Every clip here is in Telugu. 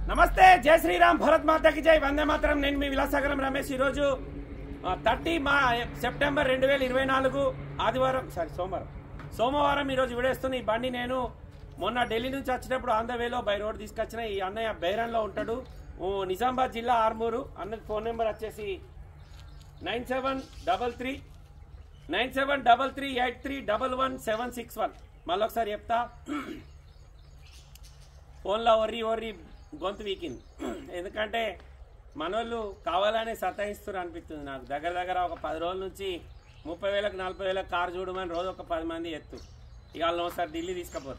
నమస్తే జై శ్రీరామ్ భరత్ మాతకి జై వందే మాతరం నేను మీ విలాసాగరం రమేష్ ఈరోజు థర్టీ మా సెప్టెంబర్ రెండు వేల ఇరవై నాలుగు ఆదివారం సారీ సోమవారం సోమవారం ఈరోజు విడేస్తున్న ఈ బండి నేను మొన్న ఢిల్లీ నుంచి వచ్చినప్పుడు ఆన్ ద వేలో బై రోడ్ తీసుకొచ్చిన ఈ అన్నయ్య బైరాన్లో ఉంటాడు ఓ నిజామాబాద్ జిల్లా ఆర్మూరు అన్నది ఫోన్ నెంబర్ వచ్చేసి nine seven double three nine seven double three eight three double one seven six one మళ్ళొకసారి చెప్తా ఫోన్లో ఒర్రి ఒర్రి గొంతు వీకింది ఎందుకంటే మనోళ్ళు కావాలనే సతాయిస్తారు అనిపిస్తుంది నాకు దగ్గర దగ్గర ఒక పది రోజుల నుంచి ముప్పై వేలకు నలభై వేలకు కారు చూడమని రోజు ఒక పది మంది ఎత్తు ఇక వాళ్ళని ఒకసారి ఢిల్లీ తీసుకుపోతా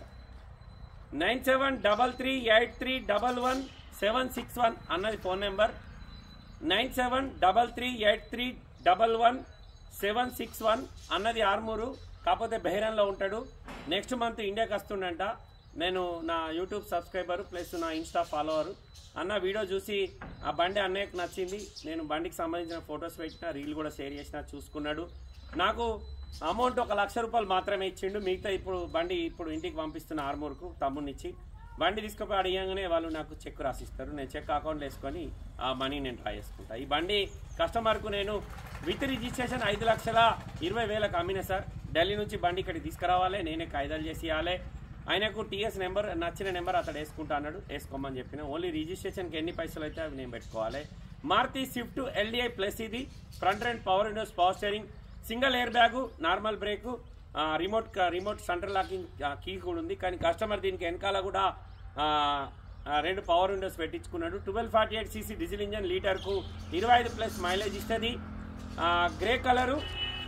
nine seven double three eight three double one seven six one అన్నది phone number nine seven double three eight three double one seven six one అన్నది ఆర్మూరు కాకపోతే బెహ్రాన్లో ఉంటాడు నెక్స్ట్ మంత్ ఇండియాకి వస్తుండంట నేను నా యూట్యూబ్ సబ్స్క్రైబర్ ప్లస్ నా ఇన్స్టా ఫాలోవర్ అన్న వీడియో చూసి ఆ బండి అన్నయ్యకు నచ్చింది నేను బండికి సంబంధించిన ఫొటోస్ పెట్టిన రీల్ కూడా షేర్ చేసిన చూసుకున్నాడు నాకు అమౌంట్ ఒక లక్ష రూపాయలు మాత్రమే ఇచ్చిండు మిగతా ఇప్పుడు బండి ఇప్పుడు ఇంటికి పంపిస్తున్న ఆర్మూర్కు తమ్ముడినిచ్చి బండి తీసుకుపోయి అడిగానే వాళ్ళు నాకు చెక్ రాసిస్తారు నేను చెక్ అకౌంట్లో వేసుకొని ఆ మనీ నేను డ్రా చేసుకుంటా ఈ బండి కస్టమర్కు నేను విత్ రిజిస్ట్రేషన్ ఐదు లక్షల ఇరవై వేలకు అమ్మిన సార్ ఢిల్లీ నుంచి బండి ఇక్కడికి తీసుకురావాలి నేనే కాయిదాలు చేసి ఇవ్వాలి ఆయనకు టీఎస్ నెంబర్ నచ్చిన నెంబర్ అతడు వేసుకుంటా అన్నాడు వేసుకోమని చెప్పిన ఓన్లీ రిజిస్ట్రేషన్కి ఎన్ని పైసలు అయితే అవి నేను పెట్టుకోవాలి మారుతి స్విఫ్ట్ ఎల్డిఐ ప్లస్ ఇది front and power windows power steering single air bag normal brake ఆ, రిమోట్ క- రిమోట్ సెంటర్ లాకింగ్ ఆ, కీ కూడా ఉంది కానీ కస్టమర్ దీనికి వెనకాల కూడా ఆ, ఆ, రెండు పవర్ విండోస్ పెట్టించుకున్నాడు twelve forty eight CC diesel engine లీటర్కు ఇరవై ఐదు ప్లస్ మైలేజ్ ఇస్తుంది గ్రే కలరు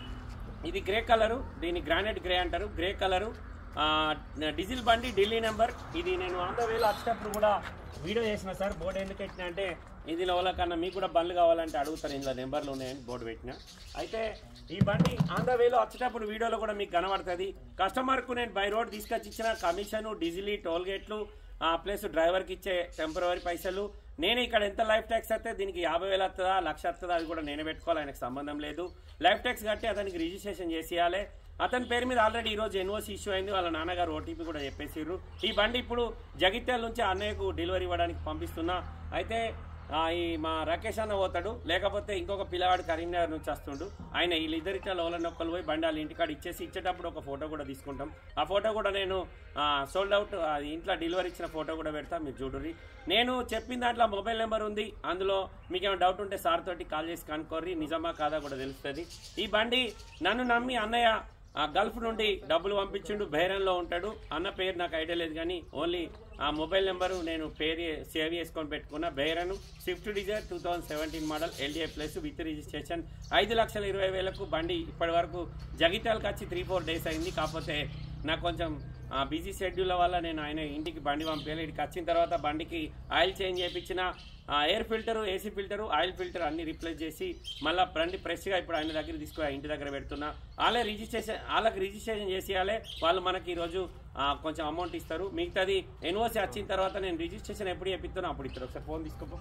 ఇది గ్రే కలరు దీన్ని గ్రానైట్ గ్రే అంటారు గ్రే కలరు ఆ, డీజిల్ బండి ఢిల్లీ నెంబర్ ఇది నేను ఆంధ్ర వేలో వచ్చేటప్పుడు కూడా వీడియో చేసిన సార్ బోర్డు ఎందుకు పెట్టిన అంటే ఇందులో వాళ్ళకన్నా మీకు కూడా బండ్లు కావాలంటే అడుగుతారు ఇందులో నెంబర్లు ఉన్నాయని బోర్డు పెట్టిన అయితే ఈ బండి ఆంధ్ర వేలో వచ్చేటప్పుడు వీడియోలో కూడా మీకు కనబడుతుంది కస్టమర్కు నేను బై రోడ్ తీసుకొచ్చి ఇచ్చిన కమిషన్ డీజిల్ టోల్ గేట్లు ప్లస్ డ్రైవర్కి ఇచ్చే టెంపరీ పైసలు నేను ఇక్కడ ఎంత లైఫ్ ట్యాక్స్ అయితే దీనికి యాభై వేలు వస్తుందా లక్ష వస్తుందా అది కూడా నేనే పెట్టుకోవాలి ఆయనకు సంబంధం లేదు లైఫ్ ట్యాక్స్ కట్టి అతనికి రిజిస్ట్రేషన్ చేసేయాలి అతని పేరు మీద ఆల్రెడీ ఈరోజు ఎన్ఓసి ఇష్యూ అయింది వాళ్ళ నాన్నగారు ఓటీపీ కూడా చెప్పేసిర్రు ఈ బండి ఇప్పుడు జగిత్యాల నుంచి అన్నయ్యకు డెలివరీ ఇవ్వడానికి పంపిస్తున్నా అయితే ఆ, ఈ మా రాకేష్ అన్న పోతాడు లేకపోతే ఇంకొక పిల్లవాడు కరీంనగర్ నుంచి వస్తుండు ఆయన వీళ్ళిద్దరిట్లో లోలన్న ఒక్కరు పోయి బండి వాళ్ళ ఇంటికాడ ఇచ్చేసి ఇచ్చేటప్పుడు ఒక ఫోటో కూడా తీసుకుంటాం ఆ ఫోటో కూడా నేను సోల్డ్ అవుట్ అది ఇంట్లో డెలివరీ ఇచ్చిన ఫోటో కూడా పెడతా మీరు చూడుర్రి నేను చెప్పిన దాంట్లో మొబైల్ నెంబర్ ఉంది అందులో మీకు ఏమైనా డౌట్ ఉంటే సార్ తోటి కాల్ చేసి కనుక్కోర్రి నిజమా కాదా కూడా తెలుస్తుంది ఈ బండి నన్ను నమ్మి అన్నయ్య ఆ గల్ఫ్ నుండి డబ్బులు పంపించిండు బైరన్లో ఉంటాడు అన్న పేరు నాకు ఐడియా లేదు కానీ ఓన్లీ ఆ మొబైల్ నెంబరు నేను పేరు సేవ్ చేసుకొని పెట్టుకున్న బైరన్ Swift Dzire two thousand seventeen model LDI plus with registration ఐదు లక్షల ఇరవై వేలకు బండి ఇప్పటి వరకు జగిత్యాలకు వచ్చి త్రీ ఫోర్ డేస్ అయింది కాకపోతే నాకు కొంచెం బిజీ షెడ్యూల్ వల్ల నేను ఆయన ఇంటికి బండి పంపించాలి ఇక్కడికి వచ్చిన తర్వాత బండికి ఆయిల్ చేంజ్ చేయించిన air filter AC filter oil filter అన్ని రిప్లేస్ చేసి మళ్ళీ బండి ఫ్రెష్గా ఇప్పుడు ఆయన దగ్గర తీసుకుని ఇంటి దగ్గర పెడుతున్నా వాళ్ళే రిజిస్ట్రేషన్ వాళ్ళకి రిజిస్ట్రేషన్ చేసేయాలి వాళ్ళు మనకి ఈరోజు ఆ, కొంచెం అమౌంట్ ఇస్తారు మిగతాది ఎన్ఓసి వచ్చిన తర్వాత నేను రిజిస్ట్రేషన్ ఎప్పుడు చెప్పిస్తానో అప్పుడు ఇస్తారు ఒకసారి ఫోన్ తీసుకోపో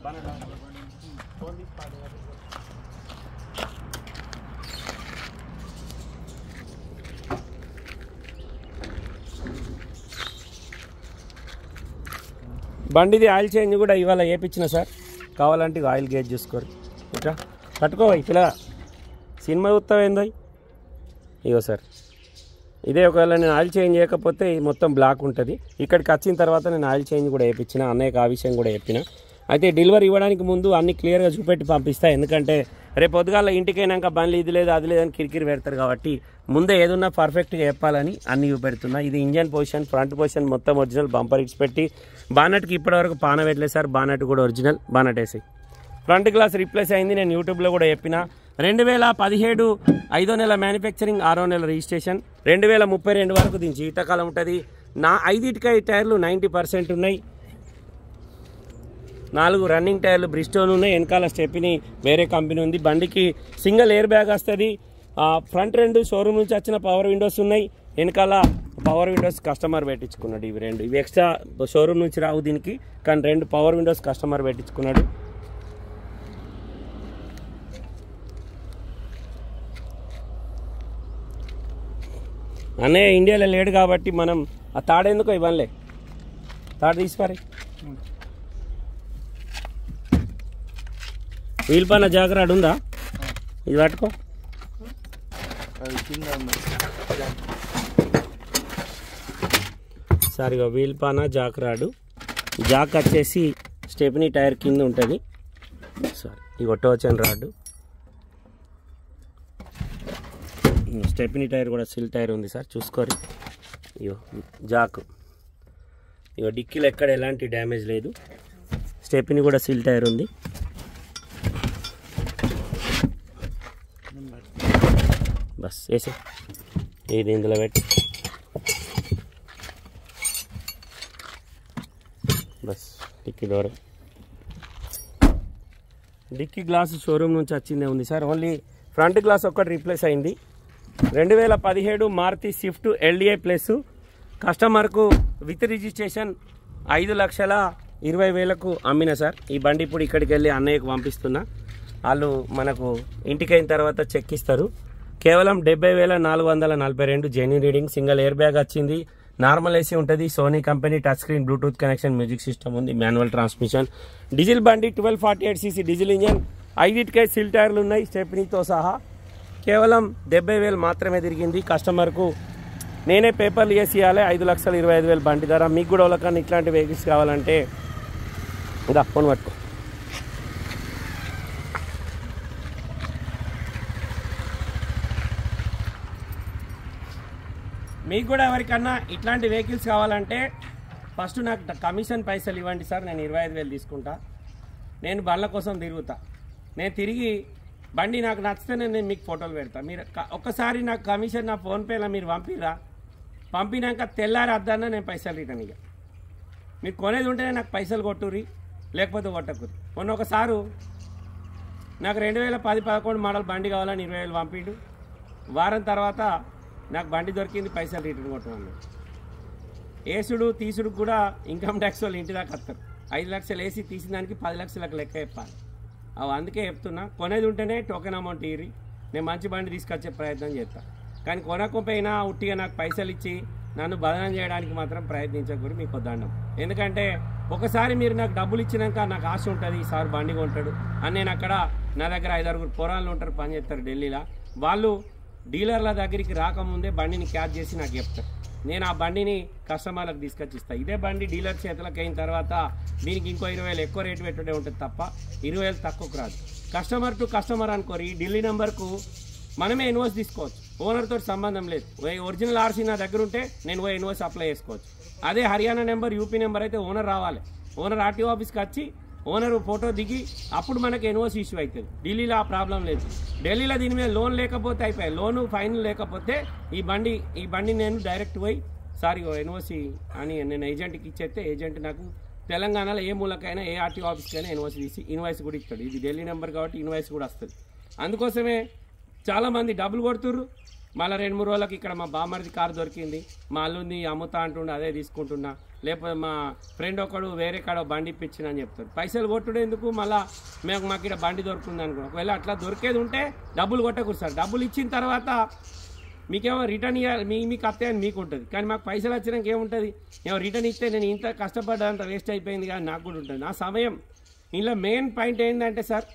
ఫోన్ తీసుకో బండిది ఆయిల్ చేంజ్ కూడా ఇవాళ వేయించిన సార్ కావాలంటే ఇగో ఆయిల్ గేజ్ చూసుకోరు ఇట్లా పట్టుకో పిల్ల సినిమా చూస్తావు ఏందో ఇగో సార్ ఇదే ఒకవేళ నేను ఆయిల్ చేంజ్ చేయకపోతే ఇది మొత్తం బ్లాక్ ఉంటుంది ఇక్కడికి వచ్చిన తర్వాత నేను ఆయిల్ చేంజ్ కూడా వేయించిన అన్నయ్యకి ఆ విషయం కూడా చెప్పిన అయితే డెలివరీ ఇవ్వడానికి ముందు అన్ని క్లియర్గా చూపెట్టి పంపిస్తా ఎందుకంటే రేపు పొద్దుగాల ఇంటికి అయినాక బండ్లు ఇది లేదు అది లేదని కిరికిరి పెడతారు కాబట్టి ముందే ఏదున్నా పర్ఫెక్ట్గా చెప్పాలని అన్ని చూపెడుతున్నా ఇది ఇంజన్ పొజిషన్ ఫ్రంట్ పొజిషన్ మొత్తం ఒరిజినల్ బంపర్ ఇచ్చి పెట్టి బానట్కి ఇప్పటివరకు పాన పెట్టలేదు సార్ బానట్ కూడా ఒరిజినల్ బానట్ వేసి ఫ్రంట్ గ్లాస్ రిప్లేస్ అయింది నేను యూట్యూబ్లో కూడా చెప్పిన రెండు వేల పదిహేడు ఐదో నెల మ్యానుఫ్యాక్చరింగ్ ఆరో నెల రిజిస్ట్రేషన్ రెండు వేల ముప్పై రెండు వరకు దీని జీవితకాలం ఉంటుంది నా ఐదిటికాయ టైర్లు నైంటీ పర్సెంట్ ఉన్నాయి నాలుగు రన్నింగ్ టైర్లు బ్రిస్టోన్ ఉన్నాయి వెనకాల స్టెప్ని వేరే కంపెనీ ఉంది బండికి సింగిల్ ఎయిర్ బ్యాగ్ వస్తుంది ఫ్రంట్ రెండు షోరూమ్ నుంచి వచ్చిన పవర్ విండోస్ ఉన్నాయి వెనకాల పవర్ విండోస్ కస్టమర్ పెట్టించుకున్నాడు ఇవి రెండు ఇవి ఎక్స్ట్రా షోరూమ్ నుంచి రావు దీనికి కానీ రెండు పవర్ విండోస్ కస్టమర్ పెట్టించుకున్నాడు అన్నయ్య ఇండియాలో లేడు కాబట్టి మనం ఆ తాడెందుకో ఇవ్వనులే తాడు తీసుకోరి వీల్ పైన జాగ్రత్త ఉందా ఇది పట్టుకో అది కింద ఉంది. సరిగా వీల్ పాన జాక్ రాడు జాక్ వచ్చేసి స్టెప్నీ టైర్ కింద ఉంటుంది సారీ ఇగో టోచన్ రాడు స్టెప్నీ టైర్ కూడా సిల్ టైర్ ఉంది సార్ చూసుకోరు ఇగో జాక్ ఇగో డిక్కీలో ఎక్కడ ఎలాంటి డ్యామేజ్ లేదు స్టెప్నీ కూడా సిల్ టైర్ ఉంది బస్ వేసే ఇది ఇందులో పెట్టి బస్ dickey door dickey glass showroom నుంచి వచ్చిందే ఉంది సార్ ఓన్లీ ఫ్రంట్ గ్లాస్ ఒక్కటి రీప్లేస్ అయింది రెండు వేల పదిహేడు మారుతి స్విఫ్ట్ ఎల్డిఐ ప్లస్ కస్టమర్కు విత్ రిజిస్ట్రేషన్ ఐదు లక్షల ఇరవై వేలకు అమ్మిన సార్ ఈ బండి ఇప్పుడు ఇక్కడికి వెళ్ళి అన్నయ్యకు పంపిస్తున్నా వాళ్ళు మనకు ఇంటికి అయిన తర్వాత చెక్ ఇస్తారు కేవలం డెబ్బై వేల నాలుగు వందల నలభై రెండు genuine reading single air bag వచ్చింది నార్మల్ ఏసీ ఉంటుంది Sony company touch screen Bluetooth connection music system ఉంది మాన్యువల్ ట్రాన్స్మిషన్ డీజిల్ బండి twelve forty eight CC diesel engine ఐదిటికే సిల్ టైర్లు ఉన్నాయి స్టెప్నీతో సహా కేవలం డెబ్బై వేలు మాత్రమే తిరిగింది కస్టమర్కు నేనే పేపర్లు వేసి ఇవ్వాలి ఐదు లక్షల ఇరవై ఐదు వేలు బండి ధర మీకు కూడా వాళ్ళకన్నా ఇట్లాంటి వెహికల్స్ కావాలంటే ఇదా ఫోన్ పట్టుకో మీకు కూడా ఎవరికన్నా ఇట్లాంటి వెహికల్స్ కావాలంటే ఫస్ట్ నాకు ట- కమిషన్ పైసలు ఇవ్వండి సార్ నేను ఇరవై ఐదు వేలు తీసుకుంటా నేను బండ్ల కోసం తిరుగుతా నేను తిరిగి బండి నాకు నచ్చితే నేను మీకు ఫోటోలు పెడతా మీరు క- ఒక్కసారి నాకు కమిషన్ నా ఫోన్పేలో మీరు పంపిరా పంపినాక తెల్లారి అద్దన్నా నేను పైసలు రిటర్న్ ఇక మీరు కొనేది ఉంటేనే నాకు పైసలు కొట్టుర్రి లేకపోతే కొట్టకుర్రి మొన్న ఒకసారు నాకు రెండు వేల పది పదకొండు మోడల్ బండి కావాలని ఇరవై వేలు పంపిండు వారం తర్వాత నాకు బండి దొరికింది పైసలు రిటర్న్ కొట్టమన్నాడు ఏసుడు తీసుడు కూడా ఇన్కమ్ ట్యాక్స్ వాళ్ళు ఇంటి దాకా వస్తారు ఐదు లక్షలు వేసి తీసిన దానికి పది లక్షలకు లెక్క చెప్పాలి అవి అందుకే చెప్తున్నా కొనేది ఉంటేనే టోకెన్ అమౌంట్ ఇరి నేను మంచి బండి తీసుకొచ్చే ప్రయత్నం చేస్తా కానీ కొనకపోయినా ఉట్టిగా నాకు పైసలు ఇచ్చి నన్ను బదనం చేయడానికి మాత్రం ప్రయత్నించకూడదు మీకు దండం ఎందుకంటే ఒకసారి మీరు నాకు డబ్బులు ఇచ్చినాక నాకు ఆశ ఉంటుంది ఈసారి బండి కొంటాడు అని నేను అక్కడ నా దగ్గర ఐదారుగురు పొరాళ్ళు ఉంటారు పని చేస్తారు ఢిల్లీలో వాళ్ళు డీలర్ల దగ్గరికి రాకముందే బండిని క్యాచ్ చేసి నాకు చెప్తారు నేను ఆ బండిని కస్టమర్లకు తీసుకొచ్చి ఇస్తాను ఇదే బండి డీలర్ చేతులకు అయిన తర్వాత దీనికి ఇంకో ఇరవై వేలు ఎక్కువ రేటు పెట్టుడే ఉంటుంది తప్ప ఇరవై వేలు తక్కువకు రాదు కస్టమర్ టు కస్టమర్ అనుకోరి ఢిల్లీ నెంబర్కు మనమే ఇన్వాయిస్ తీసుకోవచ్చు ఓనర్తో సంబంధం లేదు ఓ- ఒరిజినల్ ఆర్సీ నా దగ్గర ఉంటే నేను ఓ ఇన్వాయిస్ అప్లై చేసుకోవచ్చు అదే హర్యానా నెంబర్ యూపీ నెంబర్ అయితే ఓనర్ రావాలి ఓనర్ ఆర్టీఓ ఆఫీస్కి వచ్చి ఓనర్ ఫోటో దిగి అప్పుడు మనకి ఎన్ఓసి ఇష్యూ అవుతుంది ఢిల్లీలో ఆ ప్రాబ్లం లేదు ఢిల్లీలో దీని మీద లోన్ లేకపోతే అయిపోయాయి లోను ఫైన్ లేకపోతే ఈ బండి ఈ బండి నేను డైరెక్ట్ పోయి సారీ ఎన్ఓసి అని నేను ఏజెంట్కి ఇచ్చేస్తే ఏజెంట్ నాకు తెలంగాణలో ఏ మూలకైనా ఏ ఆర్టీఓ ఆఫీస్కైనా ఎన్ఓసి తీసి ఇన్వాయిస్ కూడా ఇస్తాడు ఇది ఢిల్లీ నెంబర్ కాబట్టి ఇన్వాయిస్ కూడా వస్తుంది అందుకోసమే చాలామంది డబ్బులు కొడుతుర్రు మళ్ళీ రెండు మూడు రోజులకి ఇక్కడ మా బామ్మరిది కారు దొరికింది మా అల్లుంది అమ్ముతా అంటుండే అదే తీసుకుంటున్నా లేకపోతే మా ఫ్రెండ్ ఒకడు వేరే కాడ బండి ఇప్పించిన అని చెప్తారు పైసలు కొట్టుడు ఎందుకు మళ్ళా మేము మాకు ఇక్కడ బండి దొరుకుతుంది అనుకో ఒకవేళ అట్లా దొరికేది ఉంటే డబ్బులు కొట్టకూడదు సార్ డబ్బులు ఇచ్చిన తర్వాత మీకేమో రిటర్న్ ఇవ్వాలి మీ మీకు అత్తే అని మీకు ఉంటుంది కానీ మాకు పైసలు వచ్చినాక ఏముంటుంది ఏమో రిటర్న్ ఇస్తే నేను ఇంత కష్టపడ్డంత వేస్ట్ అయిపోయింది కానీ నాకు కూడా ఉంటుంది నా సమయం ఇందులో మెయిన్ పాయింట్ ఏంటంటే సార్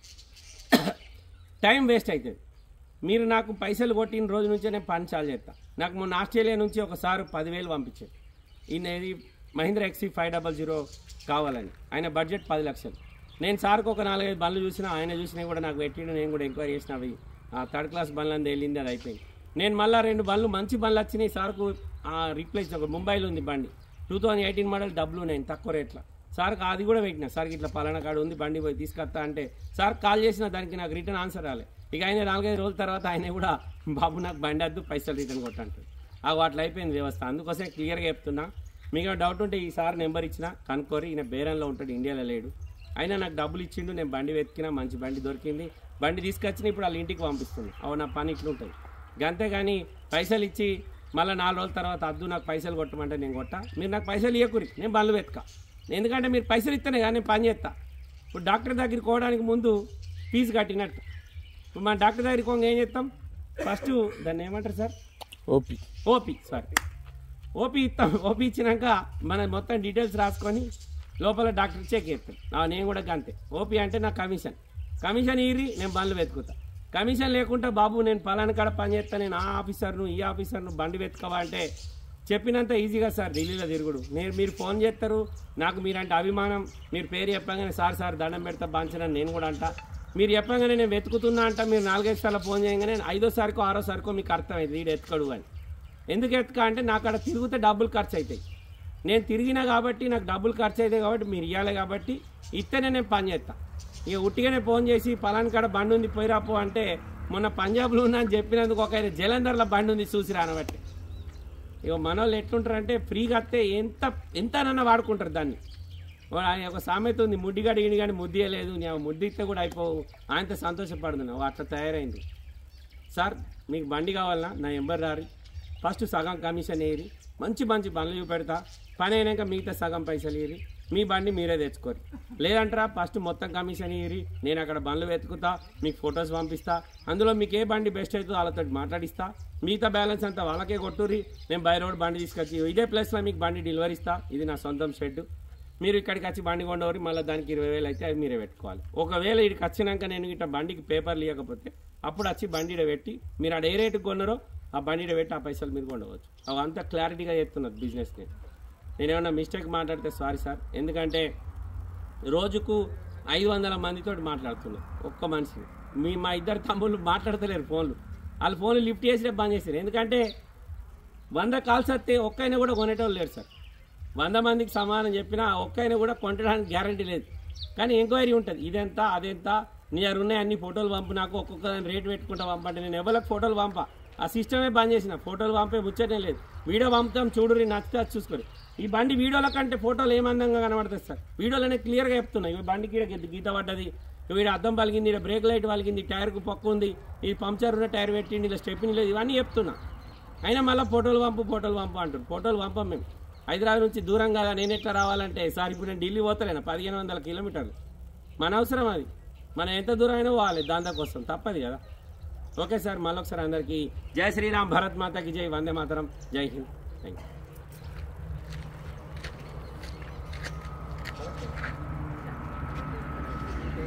టైం వేస్ట్ అవుతుంది మీరు నాకు పైసలు కొట్టిన రోజు నుంచే నేను పని చాలు చేస్తా నాకు మొన్న ఆస్ట్రేలియా నుంచి ఒకసారి పదివేలు పంపించారు ఈయన ఇది మహీంద్ర ఎక్సీ ఫైవ్ డబల్ జీరో కావాలని ఆయన బడ్జెట్ పది లక్షలు నేను సార్కి ఒక నాలుగైదు బండ్లు చూసినా ఆయన చూసినా కూడా నాకు పెట్టిండు నేను కూడా ఎంక్వైరీ చేసిన అవి ఆ థర్డ్ క్లాస్ బండ్లు అంతా వెళ్ళింది అది అయిపోయింది నేను మళ్ళీ రెండు బండ్లు మంచి బండ్లు వచ్చినాయి సార్కు రీప్లేస్ ఒక ముంబైలో ఉంది బండి టూ థౌజండ్ ఎయిటీన్ మోడల్ డబ్బులు నేను తక్కువ రేట్లో సార్కి అది కూడా పెట్టిన సార్కి ఇట్లా పలానా కాడ ఉంది బండి పోయి తీసుకొస్తా అంటే సార్ కాల్ చేసిన దానికి నాకు రిటర్న్ ఆన్సర్ రాలే ఇక ఆయన నాలుగైదు రోజుల తర్వాత ఆయన కూడా బాబు నాకు బండి వద్దు పైసలు రిటర్న్ కొట్టంటాడు అవి అట్లా అయిపోయింది వ్యవస్థ అందుకోసం క్లియర్గా చెప్తున్నా మీకు ఏమైనా డౌట్ ఉంటే ఈ సార్ నెంబర్ ఇచ్చిన కనుక్కోరి ఈయన బేరంలో ఉంటాడు ఇండియాలో లేడు అయినా నాకు డబ్బులు ఇచ్చిండు నేను బండి వెతికినా మంచి బండి దొరికింది బండి తీసుకొచ్చిన ఇప్పుడు వాళ్ళ ఇంటికి పంపిస్తుంది అవు నా పని ఇట్లుంటుంది అంతేగాని పైసలు ఇచ్చి మళ్ళీ నాలుగు రోజుల తర్వాత అద్దు నాకు పైసలు కొట్టమంటే నేను కొట్టా మీరు నాకు పైసలు ఇవ్వకూరి నేను బండ్లు వెతక ఎందుకంటే మీరు పైసలు ఇస్తేనే కానీ నేను పని చేస్తా ఇప్పుడు డాక్టర్ దగ్గరికి పోవడానికి ముందు ఫీజు కట్టినట్టు ఇప్పుడు మన డాక్టర్ దగ్గరికి పోగా ఏం చేస్తాం ఫస్ట్ దాన్ని ఏమంటారు sir OP OP sorry OP ఇస్తాం ఓపీ ఇచ్చినాక మన మొత్తం డీటెయిల్స్ రాసుకొని లోపల డాక్టర్ చెక్ చేస్తాం ఆ, నేను కూడా అంతే ఓపీ అంటే నా కమిషన్ కమిషన్ ఇరి నేను బండ్లు వెతుకుతా కమిషన్ లేకుండా బాబు నేను పలానా కాడ పని చేస్తా నేను ఆ ఆఫీసర్ను ఈ ఆఫీసర్ను బండి వెతుకవా అంటే చెప్పినంత ఈజీగా సార్ ఢిల్లీలో తిరుగుడు నేను మీరు ఫోన్ చేస్తారు నాకు మీరంటే అభిమానం మీరు పేరు చెప్పగానే సార్ సార్ దండం పెడతా బాంచనని నేను కూడా అంటా మీరు చెప్పగానే నేను వెతుకుతున్నా అంట మీరు నాలుగైదు సార్లు ఫోన్ చేయగానే ఐదోసారికో ఆరోసారికో మీకు అర్థమైంది వీడు ఎత్తుకడు అని ఎందుకు ఎత్తుక అంటే నాకు అక్కడ తిరిగితే డబ్బులు ఖర్చు అవుతాయి నేను తిరిగినా కాబట్టి నాకు డబ్బులు ఖర్చు అవుతాయి కాబట్టి మీరు ఇవ్వాలి కాబట్టి ఇస్తేనే నేను పని చేస్తా ఇక ఉట్టిగానే ఫోన్ చేసి పలానా కాడ బండి ఉంది పోయిరాపో అంటే మొన్న పంజాబ్లో ఉన్నా అని చెప్పినందుకు ఒక ఆయన జలంధర్లో బండి ఉంది చూసి రానబట్టి ఇక మన వాళ్ళు ఎట్లుంటారంటే ఫ్రీగా వస్తే ఎంత ఎంతనన్నా వాడుకుంటారు దాన్ని వాడు ఆయన ఒక సామెత ఉంది ముడ్డిగాడు ఈయన కానీ ముద్దియలేదు నేను ముద్దిస్తే కూడా అయిపోవు ఆయనతో సంతోషపడుతున్నావు అట్లా తయారైంది సార్ మీకు బండి కావాలన్నా నా ఎంబర్ రారి ఫస్ట్ సగం కమిషన్ వేయరి మంచి మంచి బండ్లు చూపెడతా పని అయినాక మిగతా సగం పైసలు ఇరి మీ బండి మీరే తెచ్చుకోరు లేదంటారా ఫస్ట్ మొత్తం కమిషన్ ఇరి నేను అక్కడ బండ్లు వెతుకుతా మీకు ఫొటోస్ పంపిస్తా అందులో మీకు ఏ బండి బెస్ట్ అవుతుందో వాళ్ళతో మాట్లాడిస్తా మిగతా బ్యాలెన్స్ అంతా వాళ్ళకే కొట్టుర్రి నేను బై రోడ్ బండి తీసుకొచ్చి ఇదే ప్లేస్లో మీకు బండి డెలివరీ ఇస్తా ఇది నా సొంతం షెడ్ మీరు ఇక్కడికి వచ్చి బండి కొండవరి మళ్ళీ దానికి ఇరవై వేలు అయితే అవి మీరే పెట్టుకోవాలి ఒకవేళ ఇక్కడికి వచ్చినాక నేను ఇట్లా బండికి పేపర్లు ఇవ్వకపోతే అప్పుడు వచ్చి బండి ఈడ పెట్టి మీరు ఆడ ఏ రేటుకి కొన్నారో ఆ బండి ఈడ పెట్టి ఆ పైసలు మీరు కొండవచ్చు అవి అంతా క్లారిటీగా చెప్తున్నారు బిజినెస్ నేను నేనేమన్నా మిస్టేక్ మాట్లాడితే సారీ సార్ ఎందుకంటే రోజుకు ఐదు వందల మందితో మాట్లాడుతున్నా ఒక్క మనిషి మీ మా ఇద్దరు తమ్ముళ్ళు మాట్లాడతలేరు ఫోన్లు వాళ్ళు ఫోన్లు లిఫ్ట్ చేసి బంద్ చేశారు ఎందుకంటే వంద కాల్స్ వస్తే ఒక్కైనా కూడా కొనేటోళ్ళు లేరు సార్ వంద మందికి సమానం చెప్పినా ఒక్కైనా కూడా కొనడానికి గ్యారంటీ లేదు కానీ ఎంక్వైరీ ఉంటుంది ఇదెంత అదెంత నీ దగ్గర ఉన్నాయి అన్ని ఫోటోలు పంపు నాకు ఒక్కొక్క దాని రేట్ పెట్టుకుంటా పంపంటే నేను ఎవరికి ఫోటోలు పంపా ఆ సిస్టమే బంద్ చేసిన ఫోటోలు పంపే ముచ్చటే లేదు వీడియో పంపుతాం చూడురి నచ్చితే అది చూసుకొని ఈ బండి వీడియోల కంటే ఫోటోలు ఏమందంగా కనబడుతుంది సార్ వీడియోలోనే క్లియర్గా చెప్తున్నా ఈ బండికి ఈడ గీత- గీత పడ్డది వీడు అద్దం పలిగింది ఇక్కడ బ్రేక్ లైట్ పలిగింది టైర్కు పక్కు ఉంది ఇది పంక్చర్ ఉన్న టైర్ పెట్టింది ఇలా స్టెప్ని లేదు ఇవన్నీ చెప్తున్నా అయినా మళ్ళీ ఫోటోలు పంపు ఫోటోలు పంపు అంటారు ఫోటోలు పంపం మేము హైదరాబాద్ నుంచి దూరం కదా నేను ఎట్లా రావాలంటే సార్ ఇప్పుడు నేను ఢిల్లీ పోతలేను పదిహేను వందల కిలోమీటర్లు మన అవసరం అది మనం ఎంత దూరం అయినా పోవాలి దాని కోసం తప్పదు కదా ఓకే సార్ మళ్ళొకసారి అందరికీ జై శ్రీరామ్ భరత్ మాతకి జై వందే మాతరం జై హింద్ థ్యాంక్ యూ